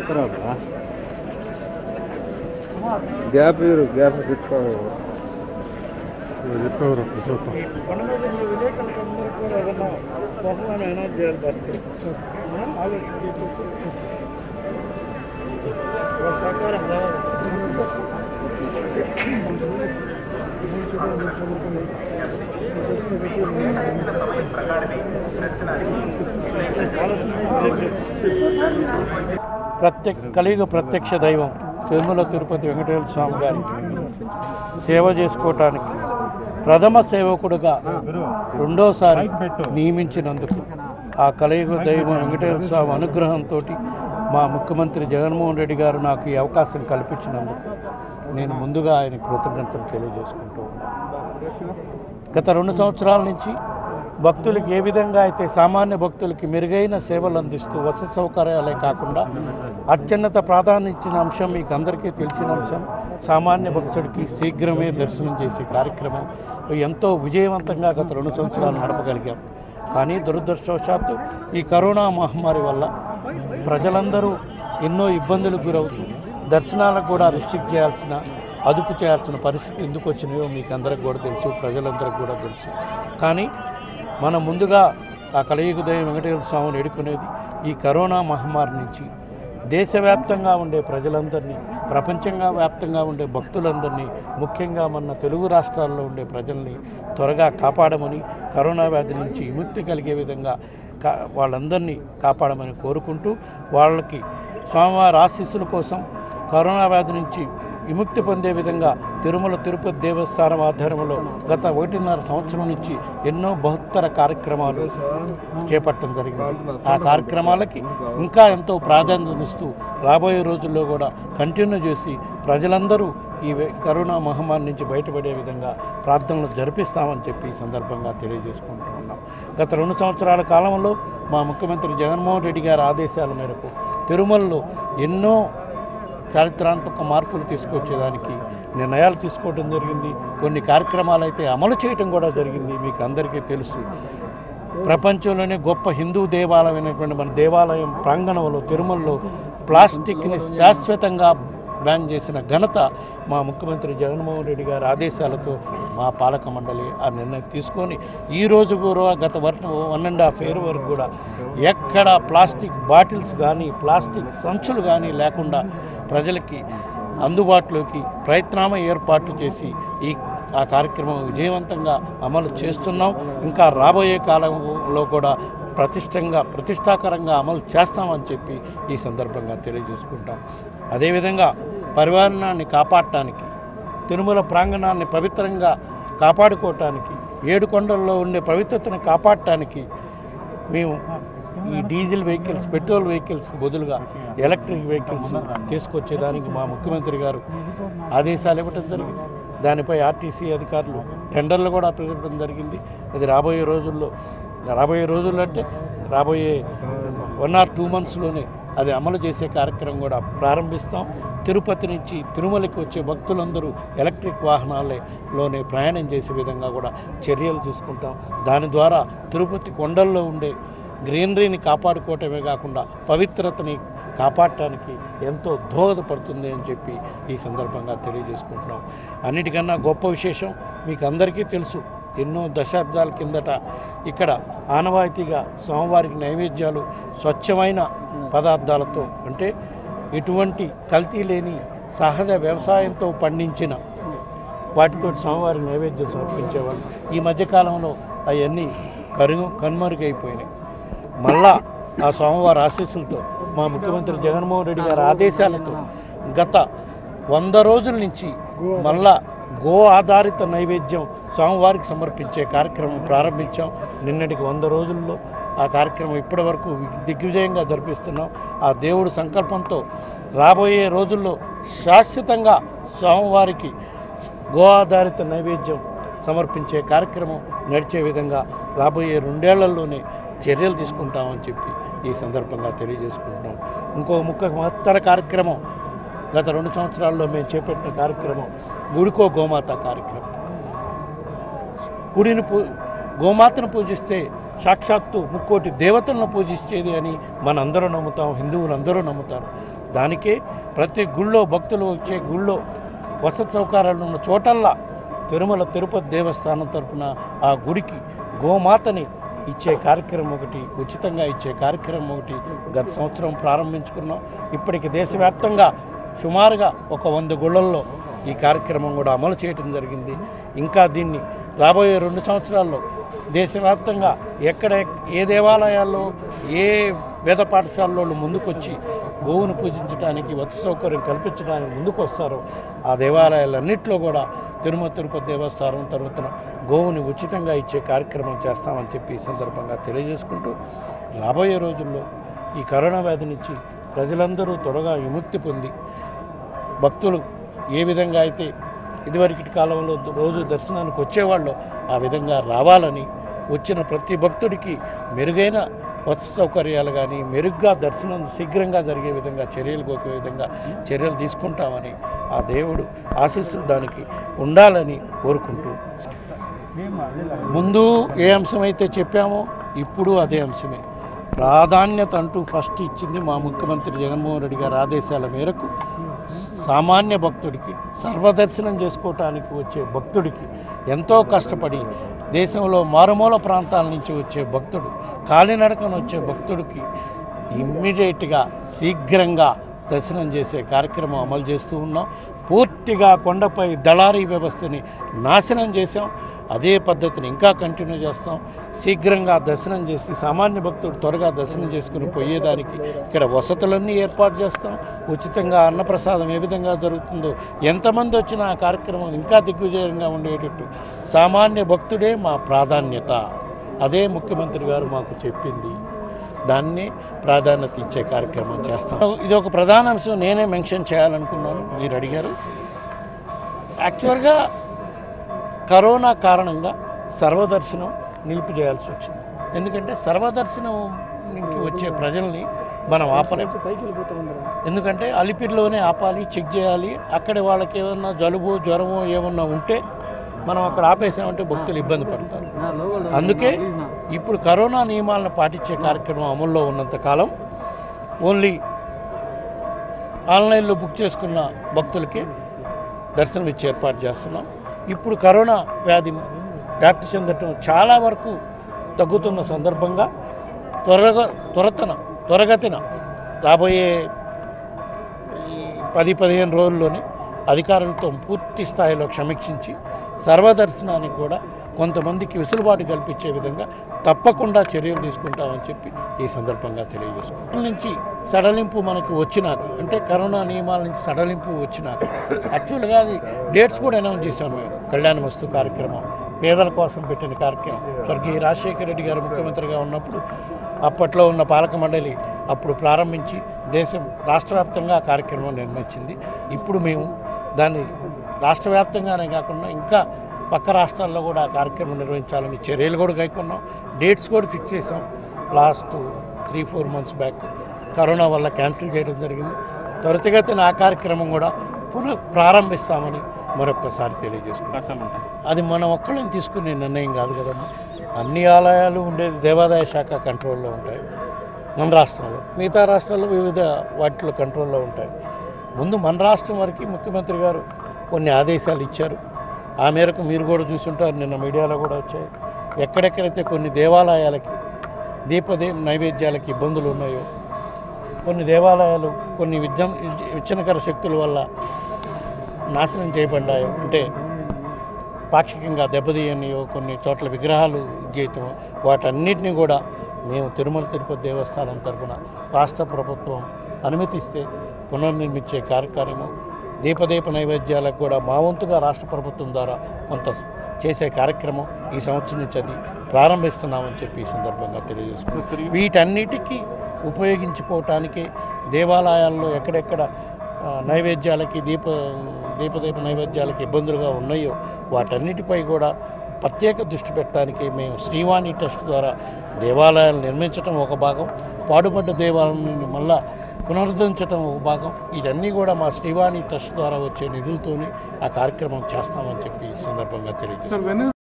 gap ఇవ్వరు gap తెచ్చుకోవాలి చెప్పేవారు చూద్దాం కొండ మీద ఉన్న విలేకరులకు అందరికీ కూడా ఏదన్నా బహుమానం అనౌన్స్ చేయాలి బస్సు ఆలోచించి వాళ్ళ ప్రకారం రావాలి ప్రత్యక్ష కలియుగ ప్రత్యక్ష దైవం తిరుమల తిరుపతి వెంకటేశ్వర స్వామి గారికి సేవ చేసుకోవటానికి ప్రథమ సేవకుడుగా రెండోసారి నియమించినందుకు ఆ కలియుగ దైవం వెంకటేశ్వర స్వామి అనుగ్రహంతో మా ముఖ్యమంత్రి జగన్మోహన్ రెడ్డి గారు నాకు ఈ అవకాశం కల్పించినందుకు నేను ముందుగా ఆయన కృతజ్ఞతలు తెలియజేసుకుంటూ ఉన్నాను గత రెండు సంవత్సరాల నుంచి భక్తులకి ఏ విధంగా అయితే సామాన్య భక్తులకి మెరుగైన సేవలు అందిస్తూ వసతి సౌకర్యాలే కాకుండా అత్యున్నత ప్రాధాన్యత ఇచ్చిన అంశం మీకు అందరికీ తెలిసిన అంశం సామాన్య భక్తుడికి శీఘ్రమే దర్శనం చేసే కార్యక్రమం ఎంతో విజయవంతంగా గత రెండు సంవత్సరాలు నడపగలిగాం కానీ దురదృష్టవశాత్తు ఈ కరోనా మహమ్మారి వల్ల ప్రజలందరూ ఎన్నో ఇబ్బందులకు గురవుతూ దర్శనాలకు కూడా రిస్ట్రిక్ట్ చేయాల్సిన అదుపు చేయాల్సిన పరిస్థితి ఎందుకు వచ్చినాయో మీకు అందరికి కూడా తెలుసు ప్రజలందరికీ కూడా తెలుసు కానీ మనం ముందుగా ఆ కలియుగదయం వెంకటేశ్వర స్వామిని ఎడుకునేది ఈ కరోనా మహమ్మారి నుంచి దేశవ్యాప్తంగా ఉండే ప్రజలందరినీ ప్రపంచంగా వ్యాప్తంగా ఉండే భక్తులందరినీ ముఖ్యంగా మన తెలుగు రాష్ట్రాల్లో ఉండే ప్రజల్ని త్వరగా కాపాడమని కరోనా వ్యాధి నుంచి విముక్తి కలిగే విధంగా కా వాళ్ళందరినీ కాపాడమని కోరుకుంటూ వాళ్ళకి స్వామివారి ఆశీస్సుల కోసం కరోనా వ్యాధి నుంచి విముక్తి పొందే విధంగా తిరుమల తిరుపతి దేవస్థానం ఆధ్వర్యంలో గత ఒకటిన్నర సంవత్సరం నుంచి ఎన్నో బహుత్తర కార్యక్రమాలు చేపట్టడం జరిగింది ఆ కార్యక్రమాలకి ఇంకా ఎంతో ప్రాధాన్యతనిస్తూ రాబోయే రోజుల్లో కూడా కంటిన్యూ చేసి ప్రజలందరూ ఈ వే- కరోనా మహమ్మారి నుంచి బయటపడే విధంగా ప్రార్థనలు జరిపిస్తామని చెప్పి ఈ సందర్భంగా తెలియజేసుకుంటూ ఉన్నాం గత రెండు సంవత్సరాల కాలంలో మా ముఖ్యమంత్రి జగన్మోహన్ రెడ్డి గారి ఆదేశాల మేరకు తిరుమలలో ఎన్నో చారిత్రాత్మక మార్పులు తీసుకొచ్చేదానికి నిర్ణయాలు తీసుకోవడం జరిగింది కొన్ని కార్యక్రమాలు అయితే అమలు చేయడం కూడా జరిగింది మీకు అందరికీ తెలుసు ప్రపంచంలోనే గొప్ప హిందూ దేవాలయమైనటువంటి మన దేవాలయం ప్రాంగణంలో తిరుమలలో ప్లాస్టిక్ని శాశ్వతంగా బ్యాన్ చేసిన ఘనత మా ముఖ్యమంత్రి జగన్మోహన్ రెడ్డి గారి ఆదేశాలతో మా పాలక మండలి ఆ నిర్ణయం తీసుకొని ఈ రోజు కూడా గత one one and half year వరకు కూడా ఎక్కడ ప్లాస్టిక్ బాటిల్స్ కానీ ప్లాస్టిక్ సంచులు కానీ లేకుండా ప్రజలకి అందుబాటులోకి ప్రయత్నామ ఏర్పాట్లు చేసి ఈ ఆ కార్యక్రమం విజయవంతంగా అమలు చేస్తున్నాం ఇంకా రాబోయే కాలంలో కూడా ప్రతిష్టంగా ప్రతిష్టాకరంగా అమలు చేస్తామని చెప్పి ఈ సందర్భంగా తెలియజేసుకుంటాం అదేవిధంగా పరివారణాన్ని కాపాడటానికి తిరుమల ప్రాంగణాన్ని పవిత్రంగా కాపాడుకోవటానికి ఏడు కొండల్లో ఉండే పవిత్రతను కాపాడటానికి మేము ఈ డీజిల్ వెహికల్స్ పెట్రోల్ వెహికల్స్కి బదులుగా ఎలక్ట్రిక్ వెహికల్స్ తీసుకొచ్చేదానికి మా ముఖ్యమంత్రి గారు ఆదేశాలు ఇవ్వటం జరిగింది దానిపై ఆర్టీసీ అధికారులు టెండర్లు కూడా పిలవడం జరిగింది అది రాబోయే రోజుల్లో రాబోయే రోజుల్లో అంటే రాబోయే వన్ ఆర్ టూ మంత్స్లోనే అది అమలు చేసే కార్యక్రమం కూడా ప్రారంభిస్తాం తిరుపతి నుంచి తిరుమలకి వచ్చే భక్తులందరూ ఎలక్ట్రిక్ వాహనాలలోనే ప్రయాణం చేసే విధంగా కూడా చర్యలు తీసుకుంటాం దాని ద్వారా తిరుపతి కొండల్లో ఉండే గ్రీనరీని కాపాడుకోవటమే కాకుండా పవిత్రతని కాపాడటానికి ఎంతో దోహదపడుతుంది అని చెప్పి ఈ సందర్భంగా తెలియజేసుకుంటున్నాం అన్నిటికన్నా గొప్ప విశేషం మీకు అందరికీ తెలుసు ఎన్నో దశాబ్దాల కిందట ఇక్కడ ఆనవాయితీగా స్వామివారికి నైవేద్యాలు స్వచ్ఛమైన పదార్థాలతో అంటే ఎటువంటి కల్తీ లేని సహజ వ్యవసాయంతో పండించిన వాటితో స్వామివారి నైవేద్యం సమర్పించేవాళ్ళు ఈ మధ్యకాలంలో అవన్నీ కరుగు కనుమరుగైపోయినాయి మళ్ళా ఆ స్వామివారి ఆశీస్సులతో మా ముఖ్యమంత్రి జగన్మోహన్ రెడ్డి గారి ఆదేశాలతో గత వంద రోజుల నుంచి మళ్ళా గో ఆధారిత నైవేద్యం స్వామివారికి సమర్పించే కార్యక్రమం ప్రారంభించాం నిన్నటికి వంద రోజుల్లో ఆ కార్యక్రమం ఇప్పటి వరకు దిగ్విజయంగా జరిపిస్తున్నాం ఆ దేవుడు సంకల్పంతో రాబోయే రోజుల్లో శాశ్వతంగా స్వామివారికి గో ఆధారిత నైవేద్యం సమర్పించే కార్యక్రమం నడిచే విధంగా రాబోయే రెండేళ్లలోనే చర్యలు తీసుకుంటామని చెప్పి ఈ సందర్భంగా తెలియజేసుకుంటున్నాం ఇంకో ముఖ్య మహత్తర కార్యక్రమం గత రెండు సంవత్సరాల్లో మేము చేపట్టిన కార్యక్రమం గుడికో గోమాత కార్యక్రమం గుడిని పూ గోమాతను పూజిస్తే సాక్షాత్తు ముక్కోటి దేవతలను పూజించేది అని మనందరూ నమ్ముతాం హిందువులు అందరూ నమ్ముతారు దానికే ప్రతి గుళ్ళో భక్తులు వచ్చే గుళ్ళో వసతి సౌకర్యాలు ఉన్న చోటల్లా తిరుమల తిరుపతి దేవస్థానం తరపున ఆ గుడికి గోమాతని ఇచ్చే కార్యక్రమం ఒకటి ఉచితంగా ఇచ్చే కార్యక్రమం ఒకటి గత సంవత్సరం ప్రారంభించుకున్నాం ఇప్పటికి దేశవ్యాప్తంగా సుమారుగా ఒక వంద గుళ్ళల్లో ఈ కార్యక్రమం కూడా అమలు చేయడం జరిగింది ఇంకా దీన్ని రాబోయే రెండు సంవత్సరాల్లో దేశవ్యాప్తంగా ఎక్కడ ఏ దేవాలయాల్లో ఏ వేద పాఠశాలలో ముందుకొచ్చి గోవును పూజించడానికి వసతి సౌకర్యం కల్పించడానికి ముందుకు వస్తారో ఆ దేవాలయాలన్నింటిలో కూడా తిరుమల తిరుపతి దేవస్థానం తరపున గోవుని ఉచితంగా ఇచ్చే కార్యక్రమం చేస్తామని చెప్పి ఈ సందర్భంగా తెలియజేసుకుంటూ రాబోయే రోజుల్లో ఈ కరోనా వ్యాధి నుంచి ప్రజలందరూ త్వరగా విముక్తి పొంది భక్తులు ఏ విధంగా అయితే ఇదివరకటి కాలంలో రోజు దర్శనానికి వచ్చేవాళ్ళు ఆ విధంగా రావాలని వచ్చిన ప్రతి భక్తుడికి మెరుగైన వసతి సౌకర్యాలు కానీ మెరుగ్గా దర్శనం శీఘ్రంగా జరిగే విధంగా చర్యలు కోకే విధంగా చర్యలు తీసుకుంటామని ఆ దేవుడు ఆశీస్సులు దానికి ఉండాలని కోరుకుంటూ ముందు ఏ అంశం అయితే చెప్పామో ఇప్పుడు అదే అంశమే ప్రాధాన్యత అంటూ ఫస్ట్ ఇచ్చింది మా ముఖ్యమంత్రి జగన్మోహన్ రెడ్డి గారి ఆదేశాల మేరకు సామాన్య భక్తుడికి సర్వదర్శనం చేసుకోవటానికి వచ్చే భక్తుడికి ఎంతో కష్టపడి దేశంలో మారుమూల ప్రాంతాల నుంచి వచ్చే భక్తుడు కాలినడకన వచ్చే భక్తుడికి ఇమ్మీడియట్గా శీఘ్రంగా దర్శనం చేసే కార్యక్రమం అమలు చేస్తూ ఉన్నాం పూర్తిగా కొండపై దళారీ వ్యవస్థని నాశనం చేశాం అదే పద్ధతిని ఇంకా కంటిన్యూ చేస్తాం శీఘ్రంగా దర్శనం చేసి సామాన్య భక్తుడు త్వరగా దర్శనం చేసుకుని పోయేదానికి ఇక్కడ వసతులన్నీ ఏర్పాటు చేస్తాం ఉచితంగా అన్నప్రసాదం ఏ విధంగా జరుగుతుందో ఎంతమంది వచ్చినా ఆ కార్యక్రమం ఇంకా దిగ్విజయంగా ఉండేటట్టు సామాన్య భక్తుడే మా ప్రాధాన్యత అదే ముఖ్యమంత్రి గారు మాకు చెప్పింది దాన్ని ప్రాధాన్యత ఇచ్చే కార్యక్రమం చేస్తాం ఇది ఒక ప్రధాన అంశం నేనే మెన్షన్ చేయాలనుకున్నాను మీరు అడిగారు యాక్చువల్గా కరోనా కారణంగా సర్వదర్శనం నిలిపివేయాల్సి వచ్చింది ఎందుకంటే సర్వదర్శనంకి వచ్చే ప్రజల్ని మనం ఆపలేము ఎందుకంటే అలిపిరిలోనే ఆపాలి చెక్ చేయాలి అక్కడ వాళ్ళకి ఏమన్నా జలుబు జ్వరమో ఏమన్నా ఉంటే మనం అక్కడ ఆపేసామంటే భక్తులు ఇబ్బంది పడతారు అందుకే ఇప్పుడు కరోనా నియమాలను పాటించే కార్యక్రమం అమల్లో ఉన్నంత కాలం ఓన్లీ ఆన్లైన్లో బుక్ చేసుకున్న భక్తులకి దర్శనం ఇచ్చి ఏర్పాటు చేస్తున్నాం ఇప్పుడు కరోనా వ్యాధి వ్యాప్తి చెందటం చాలా వరకు తగ్గుతున్న సందర్భంగా త్వరగా త్వరతన త్వరగతిన రాబోయే ఈ పది పదిహేను రోజుల్లోనే అధికారులతో పూర్తి స్థాయిలో సమీక్షించి సర్వదర్శనానికి కూడా కొంతమందికి వెసులుబాటు కల్పించే విధంగా తప్పకుండా చర్యలు తీసుకుంటామని చెప్పి ఈ సందర్భంగా తెలియజేసుకుంటాం నుంచి సడలింపు మనకు వచ్చినాక అంటే కరోనా నియమాల నుంచి సడలింపు వచ్చినాక యాక్చువల్గా అది డేట్స్ కూడా అనౌన్స్ చేశాం మేము కళ్యాణ వస్తు కార్యక్రమం పేదల కోసం పెట్టిన కార్యక్రమం స్వర్గీయ రాజశేఖర రెడ్డి గారు ముఖ్యమంత్రిగా ఉన్నప్పుడు అప్పట్లో ఉన్న పాలక మండలి అప్పుడు ప్రారంభించి దేశం రాష్ట్ర వ్యాప్తంగా ఆ కార్యక్రమం నిర్మించింది ఇప్పుడు మేము దాన్ని రాష్ట్ర వ్యాప్తంగానే కాకుండా ఇంకా పక్క రాష్ట్రాల్లో కూడా ఆ కార్యక్రమం నిర్వహించాలని చర్యలు కూడా కైకొన్నాం డేట్స్ కూడా ఫిక్స్ చేసాం last three four months back corona వల్ల క్యాన్సిల్ చేయడం జరిగింది త్వరితగతిన ఆ కార్యక్రమం కూడా పునః ప్రారంభిస్తామని మరొక్కసారి తెలియజేసుకున్నాం అది మనం ఒక్కళ్ళని తీసుకునే నిర్ణయం కాదు కదమ్మా అన్ని ఆలయాలు ఉండేది దేవాదాయ శాఖ కంట్రోల్లో ఉంటాయి మన రాష్ట్రంలో మిగతా రాష్ట్రాల్లో వివిధ వాటిలో కంట్రోల్లో ఉంటాయి ముందు మన రాష్ట్రం వరకు ముఖ్యమంత్రి గారు కొన్ని ఆదేశాలు ఇచ్చారు ఆ మేరకు మీరు కూడా చూసుంటారు నిన్న మీడియాలో కూడా వచ్చాయి ఎక్కడెక్కడైతే కొన్ని దేవాలయాలకి దీపదే నైవేద్యాలకి ఇబ్బందులు ఉన్నాయో కొన్ని దేవాలయాలు కొన్ని విద్య విచ్చనకర శక్తుల వల్ల నాశనం చేయబడ్డాయో అంటే పాక్షికంగా దెబ్బతీయనియో కొన్ని చోట్ల విగ్రహాలు చేయటం వాటన్నిటిని కూడా మేము తిరుమల తిరుపతి దేవస్థానం తరఫున రాష్ట్ర ప్రభుత్వం అనుమతిస్తే పునర్నిర్మించే కార్యక్రమం దీపదీప నైవేద్యాలకు కూడా మా వంతుగా రాష్ట్ర ప్రభుత్వం ద్వారా కొంత చేసే కార్యక్రమం ఈ సంవత్సరం నుంచి అది ప్రారంభిస్తున్నామని చెప్పి ఈ సందర్భంగా తెలియజేసుకున్నాం వీటన్నిటికీ ఉపయోగించుకోవటానికి దేవాలయాల్లో ఎక్కడెక్కడ ఆ, నైవేద్యాలకి దీప దీపదీప నైవేద్యాలకి ఇబ్బందులుగా ఉన్నాయో వాటన్నిటిపై కూడా ప్రత్యేక దృష్టి పెట్టడానికి మేము శ్రీవాణి ట్రస్ట్ ద్వారా దేవాలయాలు నిర్మించడం ఒక భాగం పాడుపడ్డ దేవాలయాన్ని మళ్ళా పునరుద్ధరించడం ఒక భాగం ఇవన్నీ కూడా మా శ్రీవాణి ట్రస్ట్ ద్వారా వచ్చే నిధులతోని ఆ కార్యక్రమం చేస్తామని చెప్పి ఈ సందర్భంగా తెలియజేస్తాం సార్ వెన్